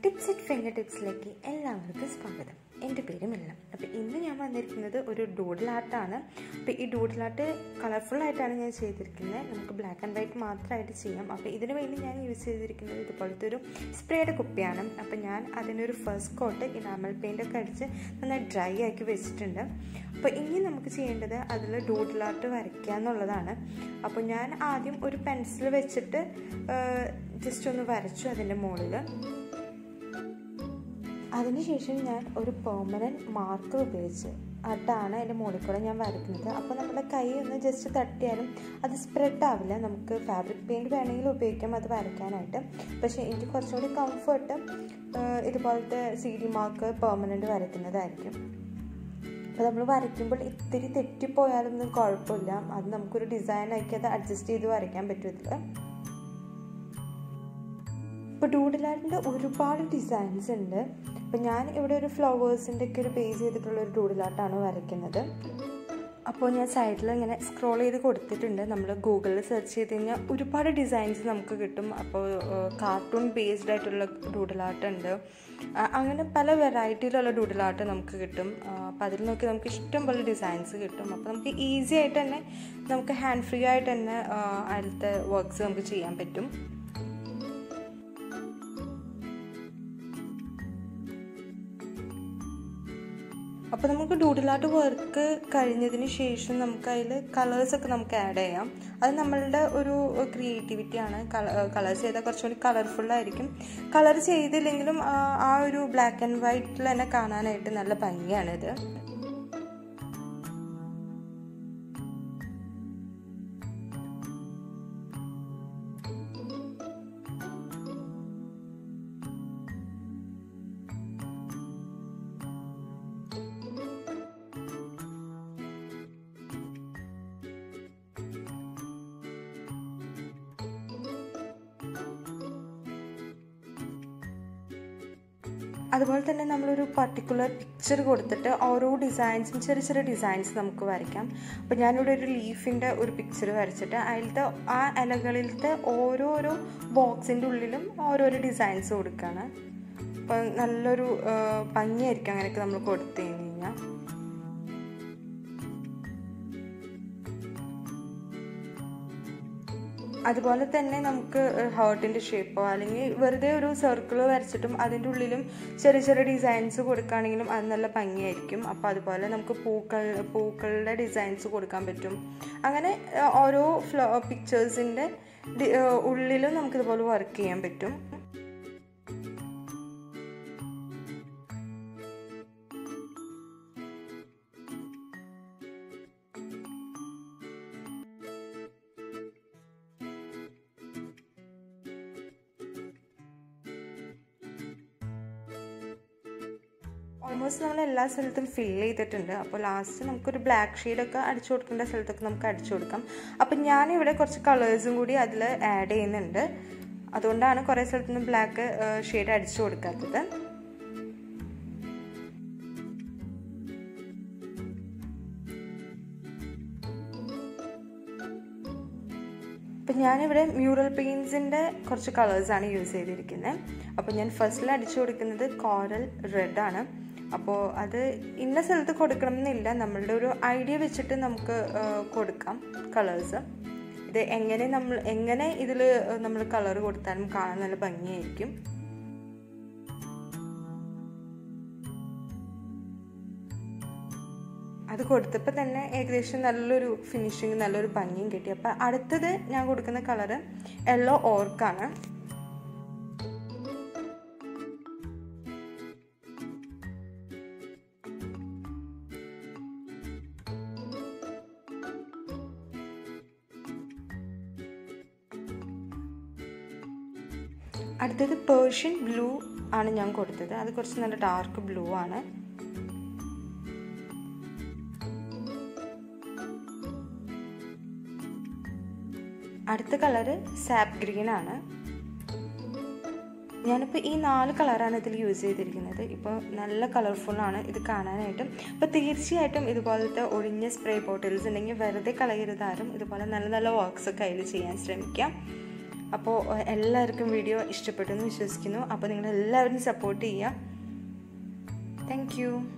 tips at finger ടിപ്സിലേക്ക് എല്ലാവർക്കും സ്വാഗതം എൻ്റെ പേര് മില്ല അപ്പോൾ ഇന്ന് ഞാൻ വന്നിരിക്കുന്നത് ഒരു ഡൂഡിൽ ആർട്ടാണ് അപ്പോൾ ഈ ഡൂഡിൽ ആർട്ട് കളർഫുൾ ആയിട്ടാണ് ഞാൻ ചെയ്തിരിക്കുന്നത് നമുക്ക് ബ്ലാക്ക് ആൻഡ് വൈറ്റ് മാത്രമായിട്ട് ചെയ്യാം അപ്പോൾ ഇതിനു വേണ്ടി ഞാൻ യൂസ് ചെയ്തിരിക്കുന്നത് ഇതുപോലത്തെ ഒരു സ്പ്രേയുടെ കുപ്പിയാണ് അപ്പോൾ ഞാൻ അതിനൊരു ഫസ്റ്റ് കോട്ട് ഇനാമൽ പെയിൻ്റ് ഒക്കെ അടിച്ച് നന്നായി ഡ്രൈ ആക്കി വെച്ചിട്ടുണ്ട് അപ്പോൾ ഇനി നമുക്ക് ചെയ്യേണ്ടത് അതിൽ ഡൂഡിൽ ആർട്ട് വരയ്ക്കുക എന്നുള്ളതാണ് അപ്പോൾ ഞാൻ ആദ്യം ഒരു പെൻസിൽ വെച്ചിട്ട് ജസ്റ്റ് ഒന്ന് വരച്ചു അതിൻ്റെ മുകളിൽ അതിനുശേഷം ഞാൻ ഒരു പെർമനൻറ്റ് മാർക്കർ ഉപയോഗിച്ച് അതാണ് അതിൻ്റെ മുകളിൽ കൂടെ ഞാൻ വരയ്ക്കുന്നത് അപ്പോൾ നമ്മുടെ കൈ ഒന്ന് ജസ്റ്റ് തട്ടിയാലും അത് സ്പ്രെഡ് ആവില്ല നമുക്ക് ഫാബ്രിക് പെയിൻറ്റ് വേണമെങ്കിൽ ഉപയോഗിക്കാം അത് വരയ്ക്കാനായിട്ട് പക്ഷേ എനിക്ക് കുറച്ചുകൂടി കംഫർട്ട് ഇതുപോലത്തെ സി ഡി മാർക്ക് പെർമനൻറ്റ് വരയ്ക്കുന്നതായിരിക്കും അപ്പോൾ നമ്മൾ വരയ്ക്കുമ്പോൾ ഇത്തിരി തെറ്റിപ്പോയാലൊന്നും കുഴപ്പമില്ല അത് നമുക്കൊരു ഡിസൈനാക്കി അത് അഡ്ജസ്റ്റ് ചെയ്ത് വരയ്ക്കാൻ പറ്റും ഇതിൽ ഇപ്പോൾ ഡൂഡിലാറിൻ്റെ ഒരുപാട് ഡിസൈൻസ് ഉണ്ട് അപ്പോൾ ഞാൻ ഇവിടെ ഒരു ഫ്ലവേഴ്സിൻ്റെ ഒക്കെ ഒരു ബേസ് ചെയ്തിട്ടുള്ള ഒരു ഡൂഡിലാർട്ടാണ് വരയ്ക്കുന്നത് അപ്പോൾ ഞാൻ സൈഡിൽ ഇങ്ങനെ സ്ക്രോൾ ചെയ്ത് കൊടുത്തിട്ടുണ്ട് നമ്മൾ ഗൂഗിളിൽ സെർച്ച് ചെയ്ത് കഴിഞ്ഞാൽ ഒരുപാട് ഡിസൈൻസ് നമുക്ക് കിട്ടും അപ്പോൾ കാർട്ടൂൺ ബേസ്ഡ് ആയിട്ടുള്ള ഡൂഡിലാർട്ട് ഉണ്ട് അങ്ങനെ പല വെറൈറ്റിയിലുള്ള ഡൂഡിലാർട്ട് നമുക്ക് കിട്ടും അപ്പോൾ അതിൽ നോക്കി നമുക്ക് ഇഷ്ടം പോലെ ഡിസൈൻസ് കിട്ടും അപ്പോൾ നമുക്ക് ഈസി ആയിട്ട് തന്നെ നമുക്ക് ഹാൻഡ് ഫ്രീ ആയിട്ട് തന്നെ അതിലത്തെ വർക്ക്സ് നമുക്ക് ചെയ്യാൻ പറ്റും അപ്പോൾ നമുക്ക് ഡൂഡിലാർട്ട് വർക്ക് കഴിഞ്ഞതിന് ശേഷം നമുക്ക് അതിൽ കളേഴ്സൊക്കെ നമുക്ക് ആഡ് ചെയ്യാം അത് നമ്മളുടെ ഒരു ക്രിയേറ്റിവിറ്റിയാണ് കളേഴ്സ് ചെയ്താൽ കുറച്ചുകൂടി കളർഫുള്ളായിരിക്കും കളർ ചെയ്തില്ലെങ്കിലും ആ ഒരു ബ്ലാക്ക് ആൻഡ് വൈറ്റിൽ തന്നെ കാണാനായിട്ട് നല്ല ഭംഗിയാണിത് അതുപോലെ തന്നെ നമ്മളൊരു പർട്ടിക്കുലർ പിക്ചർ കൊടുത്തിട്ട് ഓരോ ഡിസൈൻസും ചെറിയ ചെറിയ ഡിസൈൻസ് നമുക്ക് വരയ്ക്കാം അപ്പോൾ ഞാനിവിടെ ഒരു ലീഫിൻ്റെ ഒരു പിക്ചർ വരച്ചിട്ട് അതിലത്തെ ആ ഇലകളിലത്തെ ഓരോരോ ബോക്സിൻ്റെ ഉള്ളിലും ഓരോരോ ഡിസൈൻസ് കൊടുക്കുകയാണ് അപ്പോൾ നല്ലൊരു ഭംഗിയായിരിക്കും അങ്ങനെയൊക്കെ നമ്മൾ കൊടുത്തു കഴിഞ്ഞ് കഴിഞ്ഞാൽ അതുപോലെ തന്നെ നമുക്ക് ഹേർട്ടിൻ്റെ ഷേപ്പോ അല്ലെങ്കിൽ വെറുതെ ഒരു സർക്കിൾ വരച്ചിട്ടും അതിൻ്റെ ഉള്ളിലും ചെറിയ ചെറിയ ഡിസൈൻസ് കൊടുക്കുകയാണെങ്കിലും അത് നല്ല ഭംഗിയായിരിക്കും അപ്പോൾ അതുപോലെ നമുക്ക് പൂക്കൾ പൂക്കളുടെ ഡിസൈൻസ് കൊടുക്കാൻ പറ്റും അങ്ങനെ ഓരോ ഫ്ലോ പിക്ചേഴ്സിൻ്റെ ഉള്ളിലും നമുക്കിതുപോലെ വർക്ക് ചെയ്യാൻ പറ്റും ഓൾമോസ്റ്റ് നമ്മൾ എല്ലാ സ്ഥലത്തും ഫിൽ ചെയ്തിട്ടുണ്ട് അപ്പോൾ ലാസ്റ്റ് നമുക്കൊരു ബ്ലാക്ക് ഷെയ്ഡൊക്കെ അടിച്ചു കൊടുക്കേണ്ട സ്ഥലത്തൊക്കെ നമുക്ക് അടിച്ചു കൊടുക്കാം അപ്പം ഞാനിവിടെ കുറച്ച് കളേഴ്സും കൂടി അതിൽ ആഡ് ചെയ്യുന്നുണ്ട് അതുകൊണ്ടാണ് കുറേ സ്ഥലത്തുനിന്ന് ബ്ലാക്ക് ഷെയ്ഡ് അടിച്ചു കൊടുക്കാത്തത് അപ്പം ഞാനിവിടെ മ്യൂറൽ പെയിൻസിൻ്റെ കുറച്ച് കളേഴ്സാണ് യൂസ് ചെയ്തിരിക്കുന്നത് അപ്പോൾ ഞാൻ ഫസ്റ്റിൽ അടിച്ചു കൊടുക്കുന്നത് കോറൽ റെഡ് ആണ് അപ്പോൾ അത് ഇന്ന സ്ഥലത്ത് കൊടുക്കണം എന്നില്ല നമ്മളുടെ ഒരു ഐഡിയ വെച്ചിട്ട് നമുക്ക് കൊടുക്കാം കളേഴ്സ് ഇത് എങ്ങനെ നമ്മൾ എങ്ങനെ ഇതിൽ നമ്മൾ കളർ കൊടുത്താലും കാണാൻ നല്ല ഭംഗിയായിരിക്കും അത് കൊടുത്തപ്പോൾ തന്നെ ഏകദേശം നല്ലൊരു ഫിനിഷിങ് നല്ലൊരു ഭംഗിയും കിട്ടി അപ്പോൾ അടുത്തത് ഞാൻ കൊടുക്കുന്ന കളറ് യെല്ലോ ഓർക്കാണ് അടുത്തത് പേർഷ്യൻ ബ്ലൂ ആണ് ഞാൻ കൊടുത്തത് അത് കുറച്ച് നല്ല ഡാർക്ക് ബ്ലൂ ആണ് അടുത്ത കളറ് സാപ്പ് ഗ്രീൻ ആണ് ഞാനിപ്പോൾ ഈ നാല് കളറാണ് ഇതിൽ യൂസ് ചെയ്തിരിക്കുന്നത് ഇപ്പോൾ നല്ല കളർഫുള്ളാണ് ഇത് കാണാനായിട്ടും അപ്പോൾ തീർച്ചയായിട്ടും ഇതുപോലത്തെ ഒഴിഞ്ഞ സ്പ്രേ ബോട്ടിൽസ് ഉണ്ടെങ്കിൽ വെറുതെ കളയരുതാരും ഇതുപോലെ നല്ല നല്ല വർക്ക്സ് ഒക്കെ അതിൽ ചെയ്യാൻ ശ്രമിക്കാം അപ്പോൾ എല്ലാവർക്കും വീഡിയോ ഇഷ്ടപ്പെട്ടു എന്ന് വിശ്വസിക്കുന്നു അപ്പോൾ നിങ്ങൾ എല്ലാവരും സപ്പോർട്ട് ചെയ്യുക താങ്ക് യു